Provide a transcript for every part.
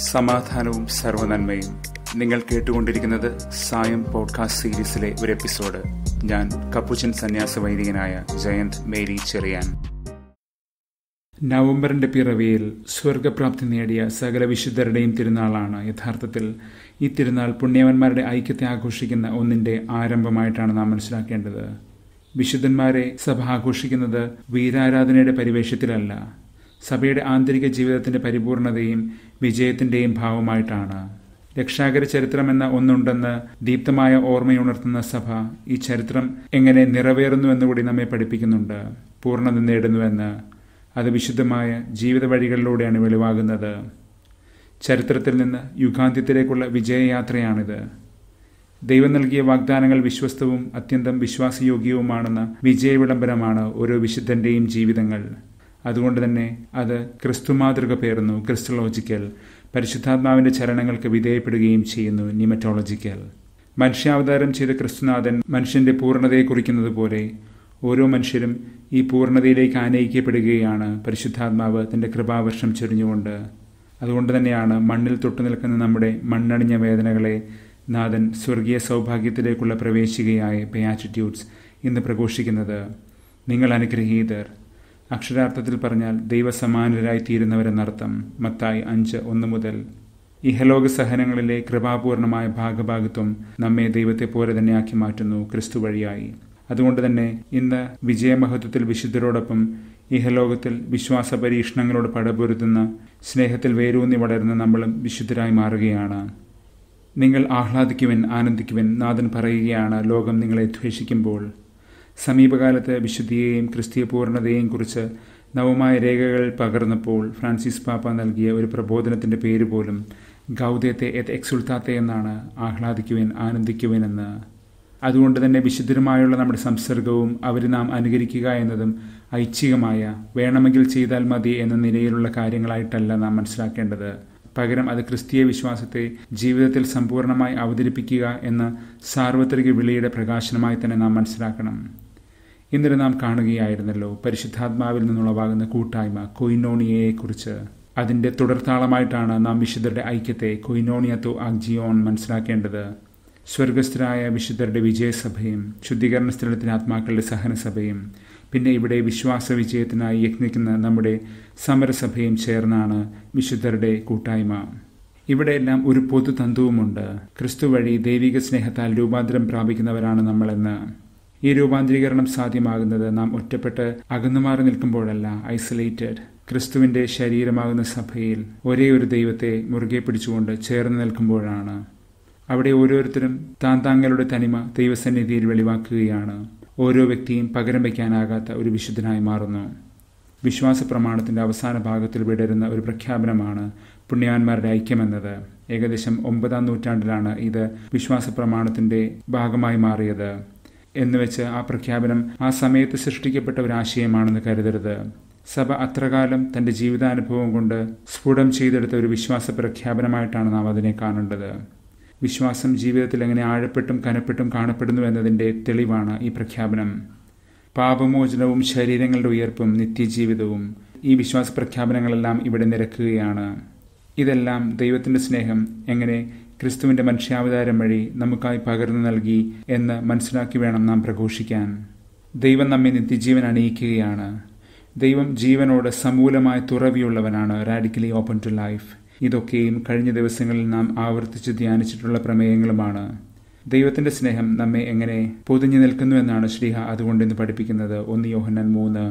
സമാധാനവും സർവനന്മയും നിങ്ങൾ കേട്ടുകൊണ്ടിരിക്കുന്നത് സായം പോഡ്കാസ്റ്റ് സീരീസിലെ ഒരു എപ്പിസോഡ് ഞാൻ കപ്പുച്ചൻ സന്യാസ വൈദികനായ ജയന്ത് മേരി ചെറിയാൻ നവംബറിന്റെ പിറവിയിൽ സ്വർഗപ്രാപ്തി നേടിയ സകല വിശുദ്ധരുടെയും തിരുനാളാണ് യഥാർത്ഥത്തിൽ ഈ തിരുനാൾ പുണ്യവന്മാരുടെ ഐക്യത്തെ ആഘോഷിക്കുന്ന ഒന്നിന്റെ ആരംഭമായിട്ടാണ് നാം മനസ്സിലാക്കേണ്ടത് വിശുദ്ധന്മാരെ സഭ ആഘോഷിക്കുന്നത് വീരാരാധനയുടെ പരിവേഷത്തിലല്ല സഭയുടെ ആന്തരിക ജീവിതത്തിന്റെ പരിപൂർണതയും വിജയത്തിന്റെയും ഭാവമായിട്ടാണ് രക്ഷാകര ചരിത്രം എന്ന ഒന്നുണ്ടെന്ന് ദീപ്തമായ ഓർമ്മയുണർത്തുന്ന സഭ ഈ ചരിത്രം എങ്ങനെ നിറവേറുന്നുവെന്നുകൂടി നമ്മെ പഠിപ്പിക്കുന്നുണ്ട് പൂർണ്ണത നേടുന്നുവെന്ന് അത് വിശുദ്ധമായ ജീവിത വഴികളിലൂടെയാണ് വെളിവാകുന്നത് ചരിത്രത്തിൽ നിന്ന് യുഗാന്ത്യത്തിലേക്കുള്ള വിജയയാത്രയാണിത് ദൈവം നൽകിയ വാഗ്ദാനങ്ങൾ വിശ്വസ്തവും അത്യന്തം വിശ്വാസയോഗ്യവുമാണെന്ന വിജയവിളംബരമാണ് ഓരോ വിശുദ്ധന്റെയും ജീവിതങ്ങൾ അതുകൊണ്ട് തന്നെ അത് ക്രിസ്തു മാതൃക പേറുന്നു ക്രിസ്റ്റോളജിക്കൽ പരിശുദ്ധാത്മാവിന്റെ ചരണങ്ങൾക്ക് വിധേയപ്പെടുകയും ചെയ്യുന്നു നിമറ്റോളജിക്കൽ മനുഷ്യാവതാരം ചെയ്ത ക്രിസ്തുനാഥൻ മനുഷ്യന്റെ പൂർണ്ണതയെ കുറിക്കുന്നത് പോലെ ഓരോ മനുഷ്യരും ഈ പൂർണ്ണതയിലേക്ക് ആനയിക്കപ്പെടുകയാണ് പരിശുദ്ധാത്മാവ് തന്റെ കൃപാവർഷം ചൊരിഞ്ഞുകൊണ്ട് അതുകൊണ്ട് തന്നെയാണ് മണ്ണിൽ തൊട്ടു നിൽക്കുന്ന നമ്മുടെ മണ്ണണിഞ്ഞ വേദനകളെ നാഥൻ സ്വർഗീയ സൗഭാഗ്യത്തിലേക്കുള്ള പ്രവേശികയായ പെയാറ്റിറ്റ്യൂഡ്സ് ഇന്ന് പ്രഘോഷിക്കുന്നത് നിങ്ങൾ അനുഗ്രഹീതർ അക്ഷരാർത്ഥത്തിൽ പറഞ്ഞാൽ ദൈവസമാനരായി തീരുന്നവരെന്നർത്ഥം മത്തായി അഞ്ച് ഒന്ന് മുതൽ ഇഹലോക സഹനങ്ങളിലെ കൃപാപൂർണമായ ഭാഗഭാഗത്വം നമ്മെ ദൈവത്തെ പോലെ തന്നെയാക്കി മാറ്റുന്നു ക്രിസ്തു വഴിയായി അതുകൊണ്ട് തന്നെ ഇന്ന് വിജയമഹത്വത്തിൽ വിശുദ്ധരോടൊപ്പം ഇഹലോകത്തിൽ വിശ്വാസ പരീക്ഷണങ്ങളോട് പടപൊരുത്തുന്ന സ്നേഹത്തിൽ വേരൂന്നി വളരുന്ന നമ്മളും വിശുദ്ധരായി മാറുകയാണ് നിങ്ങൾ ആഹ്ലാദിക്കുവൻ ആനന്ദിക്കുവൻ നാഥൻ പറയുകയാണ് ലോകം നിങ്ങളെ ദ്വേഷിക്കുമ്പോൾ സമീപകാലത്ത് വിശുദ്ധിയെയും ക്രിസ്തീയ പൂർണ്ണതയെയും കുറിച്ച് നവമായ രേഖകൾ പകർന്നപ്പോൾ ഫ്രാൻസിസ് പാപ്പ നൽകിയ ഒരു പ്രബോധനത്തിന്റെ പേര് പോലും ഗൗദയത്തെ എത് എക്സുൾത്താത്തെ എന്നാണ് ആഹ്ലാദിക്കുവാൻ ആനന്ദിക്കുവാൻ എന്ന് അതുകൊണ്ട് തന്നെ വിശുദ്ധരുമായുള്ള നമ്മുടെ സംസർഗവും അവർ നാം അനുകരിക്കുക എന്നതും ഐച്ഛികമായ വേണമെങ്കിൽ ചെയ്താൽ മതി എന്ന നിലയിലുള്ള കാര്യങ്ങളായിട്ടല്ല നാം മനസ്സിലാക്കേണ്ടത് പകരം അത് ക്രിസ്തീയ വിശ്വാസത്തെ ജീവിതത്തിൽ സമ്പൂർണ്ണമായി അവതരിപ്പിക്കുക എന്ന സാർവത്രിക വിളിയുടെ പ്രകാശനമായി തന്നെ നാം മനസ്സിലാക്കണം ഇന്നലെ നാം കാണുകയായിരുന്നല്ലോ പരിശുദ്ധാത്മാവിൽ നിന്നുളവാകുന്ന കൂട്ടായ്മ കൊയിനോണിയയെക്കുറിച്ച് അതിന്റെ തുടർത്താളമായിട്ടാണ് നാം വിശുദ്ധരുടെ ഐക്യത്തെ കൊയിനോണിയത്തോ ആഗ്ജിയോൺ മനസ്സിലാക്കേണ്ടത് സ്വർഗസ്ഥരായ വിശുദ്ധരുടെ വിജയസഭയും ശുദ്ധീകരണ സ്ഥലത്തിന് ആത്മാക്കളുടെ സഹനസഭയും പിന്നെ ഇവിടെ വിശ്വാസ വിജയത്തിനായി യത്നിക്കുന്ന നമ്മുടെ സമരസഭയും ചേർന്നാണ് വിശുദ്ധരുടെ കൂട്ടായ്മ ഇവിടെയെല്ലാം ഒരു പൊതു തന്തുവുമുണ്ട് ക്രിസ്തു വഴി ദൈവിക സ്നേഹത്താൽ രൂപാന്തരം പ്രാപിക്കുന്നവരാണ് നമ്മളെന്ന് ഈ രൂപാന്തരീകരണം സാധ്യമാകുന്നത് നാം ഒറ്റപ്പെട്ട് അകന്നുമാറി നിൽക്കുമ്പോഴല്ല ഐസൊലേറ്റഡ് ക്രിസ്തുവിന്റെ ശരീരമാകുന്ന സഭയിൽ ഒരേ ഒരു ദൈവത്തെ മുറുകെ പിടിച്ചുകൊണ്ട് ചേർന്ന് നിൽക്കുമ്പോഴാണ് അവിടെ ഓരോരുത്തരും താൻ താങ്കളുടെ തനിമ ദൈവസന്നിധിയിൽ വെളിവാക്കുകയാണ് ഓരോ വ്യക്തിയും പകരം വയ്ക്കാനാകാത്ത ഒരു വിശുദ്ധനായി മാറുന്നു വിശ്വാസ പ്രമാണത്തിന്റെ അവസാന ഭാഗത്തിൽ വിടരുന്ന ഒരു പ്രഖ്യാപനമാണ് പുണ്യാന്മാരുടെ ഐക്യമെന്നത് ഏകദേശം ഒമ്പതാം നൂറ്റാണ്ടിലാണ് ഇത് വിശ്വാസ പ്രമാണത്തിന്റെ ഭാഗമായി മാറിയത് എന്നുവെച്ച് ആ പ്രഖ്യാപനം ആ സമയത്ത് സൃഷ്ടിക്കപ്പെട്ട ഒരു ആശയമാണെന്ന് കരുതരുത് സഭ അത്രകാലം തന്റെ ജീവിതാനുഭവം കൊണ്ട് സ്ഫുടം ചെയ്തെടുത്ത ഒരു വിശ്വാസ പ്രഖ്യാപനമായിട്ടാണ് നാം അതിനെ കാണേണ്ടത് വിശ്വാസം ജീവിതത്തിൽ എങ്ങനെ ആഴപ്പെട്ടും കനപ്പെട്ടും കാണപ്പെടുന്നു എന്നതിന്റെ തെളിവാണ് ഈ പ്രഖ്യാപനം പാപമോചനവും ശരീരങ്ങളുടെ ഉയർപ്പും നിത്യജീവിതവും ഈ വിശ്വാസ പ്രഖ്യാപനങ്ങളെല്ലാം ഇവിടെ നിരക്കുകയാണ് ഇതെല്ലാം ദൈവത്തിന്റെ സ്നേഹം എങ്ങനെ ക്രിസ്തുവിന്റെ മനുഷ്യാവതാരം വഴി നമുക്കായി പകർന്നു നൽകി എന്ന് മനസ്സിലാക്കി വേണം നാം പ്രഘോഷിക്കാൻ ദൈവം നമ്മെ നിത്യജീവൻ അണിയിക്കുകയാണ് ദൈവം ജീവനോട് സമൂലമായ തുറവിയുള്ളവനാണ് റാഡിക്കലി ഓപ്പൺ ടു ലൈഫ് ഇതൊക്കെയും കഴിഞ്ഞ ദിവസങ്ങളിൽ നാം ആവർത്തിച്ച് ധ്യാനിച്ചിട്ടുള്ള പ്രമേയങ്ങളുമാണ് ദൈവത്തിന്റെ സ്നേഹം നമ്മെ എങ്ങനെ പൊതിഞ്ഞു നിൽക്കുന്നു എന്നാണ് ശ്രീഹ അതുകൊണ്ട് ഇന്ന് പഠിപ്പിക്കുന്നത് ഒന്ന് യോഹന്നൻ മൂന്ന്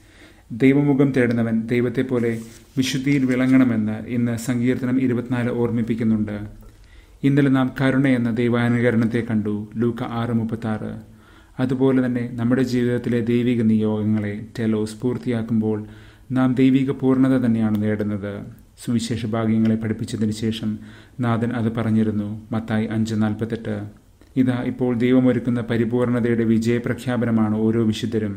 ദൈവമുഖം തേടുന്നവൻ ദൈവത്തെ പോലെ വിശുദ്ധിയിൽ വിളങ്ങണമെന്ന് ഇന്ന് സങ്കീർത്തനം ഇരുപത്തിനാല് ഓർമ്മിപ്പിക്കുന്നുണ്ട് ഇന്നലെ നാം കരുണ എന്ന ദൈവാനുകരണത്തെ കണ്ടു ലൂക്ക ആറ് മുപ്പത്തി ആറ് അതുപോലെ തന്നെ നമ്മുടെ ജീവിതത്തിലെ ദൈവിക നിയോഗങ്ങളെ ടെലോസ് പൂർത്തിയാക്കുമ്പോൾ നാം ദൈവിക പൂർണ്ണത തന്നെയാണ് നേടുന്നത് സുവിശേഷ ഭാഗ്യങ്ങളെ പഠിപ്പിച്ചതിന് ശേഷം നാഥൻ അത് പറഞ്ഞിരുന്നു മത്തായി അഞ്ച് നാൽപ്പത്തെട്ട് ഇതാ ഇപ്പോൾ ദൈവമൊരുക്കുന്ന പരിപൂർണതയുടെ വിജയപ്രഖ്യാപനമാണ് ഓരോ വിശുദ്ധരും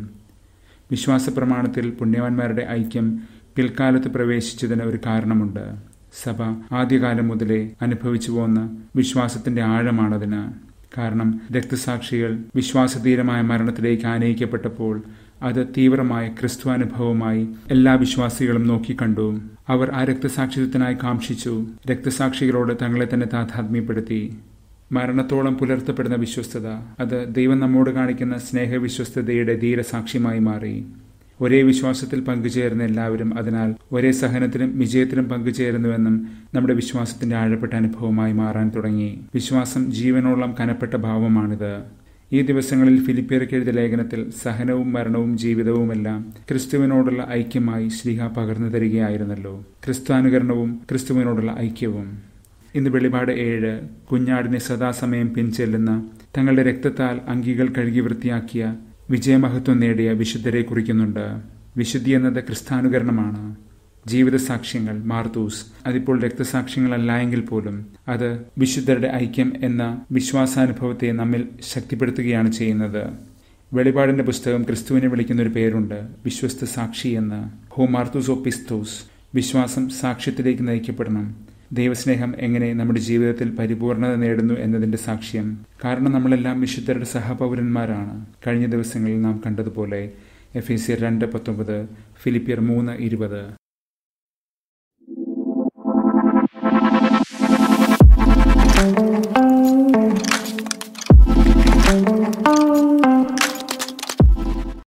വിശ്വാസ പ്രമാണത്തിൽ പുണ്യവാന്മാരുടെ ഐക്യം പിൽക്കാലത്ത് പ്രവേശിച്ചതിന് ഒരു കാരണമുണ്ട് സഭ ആദ്യകാലം മുതലേ അനുഭവിച്ചു പോന്ന വിശ്വാസത്തിന്റെ ആഴമാണതിന് കാരണം രക്തസാക്ഷികൾ വിശ്വാസധീരമായ മരണത്തിലേക്ക് ആനയിക്കപ്പെട്ടപ്പോൾ അത് തീവ്രമായ ക്രിസ്തുവാനുഭവമായി എല്ലാ വിശ്വാസികളും നോക്കിക്കണ്ടു അവർ ആ രക്തസാക്ഷിത്വത്തിനായി കാക്ഷിച്ചു രക്തസാക്ഷികളോട് തങ്ങളെ തന്നെ താതാത്മ്യപ്പെടുത്തി മരണത്തോളം പുലർത്തപ്പെടുന്ന വിശ്വസ്തത അത് ദൈവം നമ്മോട് കാണിക്കുന്ന സ്നേഹവിശ്വസ്തതയുടെ ധീരസാക്ഷ്യമായി മാറി ഒരേ വിശ്വാസത്തിൽ പങ്കുചേരുന്ന എല്ലാവരും അതിനാൽ ഒരേ സഹനത്തിലും വിജയത്തിലും പങ്കുചേരുന്നുവെന്നും നമ്മുടെ വിശ്വാസത്തിന്റെ ആഴപ്പെട്ട അനുഭവമായി മാറാൻ തുടങ്ങി വിശ്വാസം ജീവനോളം കനപ്പെട്ട ഭാവമാണിത് ഈ ദിവസങ്ങളിൽ ഫിലിപ്പിയർക്ക് എഴുതിയ ലേഖനത്തിൽ സഹനവും മരണവും ജീവിതവുമെല്ലാം ക്രിസ്തുവിനോടുള്ള ഐക്യമായി ശ്രീഹ പകർന്നു തരികയായിരുന്നല്ലോ ക്രിസ്തുവാനുകരണവും ക്രിസ്തുവിനോടുള്ള ഐക്യവും ഇന്ന് വെളിപാട് ഏഴ് കുഞ്ഞാടിനെ സദാസമയം പിൻചെല്ലുന്ന തങ്ങളുടെ രക്തത്താൽ അങ്കികൾ കഴുകി വൃത്തിയാക്കിയ വിജയമഹത്വം നേടിയ വിശുദ്ധരെ കുറിക്കുന്നുണ്ട് വിശുദ്ധി എന്നത് ക്രിസ്താനുകരണമാണ് ജീവിത സാക്ഷ്യങ്ങൾ മാർത്തൂസ് അതിപ്പോൾ രക്തസാക്ഷ്യങ്ങളല്ല എങ്കിൽ പോലും അത് വിശുദ്ധരുടെ ഐക്യം എന്ന വിശ്വാസാനുഭവത്തെ നമ്മിൽ ശക്തിപ്പെടുത്തുകയാണ് ചെയ്യുന്നത് വെളിപാടിന്റെ പുസ്തകം ക്രിസ്തുവിനെ വിളിക്കുന്ന ഒരു പേരുണ്ട് വിശ്വസ്ത സാക്ഷി എന്ന് ഹോ മാർത്തൂസ് ഓ പിസ്തോസ് വിശ്വാസം സാക്ഷ്യത്തിലേക്ക് നയിക്കപ്പെടണം ദൈവസ്നേഹം എങ്ങനെ നമ്മുടെ ജീവിതത്തിൽ പരിപൂർണത നേടുന്നു എന്നതിന്റെ സാക്ഷ്യം കാരണം നമ്മളെല്ലാം വിശുദ്ധരുടെ സഹപൗരന്മാരാണ് കഴിഞ്ഞ ദിവസങ്ങളിൽ നാം കണ്ടതുപോലെ എഫ് എ സി രണ്ട് പത്തൊമ്പത് ഫിലിപ്പിയർ മൂന്ന് ഇരുപത്